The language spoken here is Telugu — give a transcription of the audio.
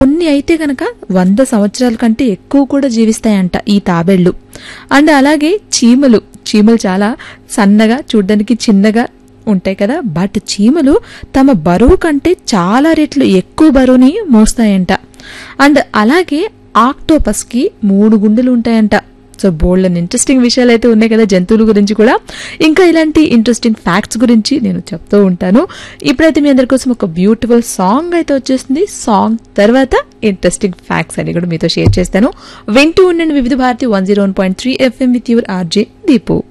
కొన్ని అయితే కనుక వంద సంవత్సరాల కంటే ఎక్కువ కూడా జీవిస్తాయంట ఈ తాబేళ్లు అండ్ అలాగే చీమలు చీమలు చాలా సన్నగా చూడడానికి చిన్నగా ఉంటాయి కదా బట్ చీమలు తమ బరువు కంటే చాలా రెట్లు ఎక్కువ బరువుని మోస్తాయంట అండ్ అలాగే ఆక్టోపస్ కి మూడు గుండెలు ఉంటాయంట సో బోల్డ్ అండ్ ఇంట్రెస్టింగ్ విషయాలు అయితే ఉన్నాయి కదా జంతువుల గురించి కూడా ఇంకా ఇలాంటి ఇంట్రెస్టింగ్ ఫ్యాక్ట్స్ గురించి నేను చెప్తూ ఉంటాను ఇప్పుడైతే మీ అందరి కోసం ఒక బ్యూటిఫుల్ సాంగ్ అయితే వచ్చేస్తుంది సాంగ్ తర్వాత ఇంట్రెస్టింగ్ ఫ్యాక్ట్స్ అని కూడా మీతో షేర్ చేస్తాను వింటూ ఉండండి Vividh Bharati one zero one point three FM with your RJ Deepu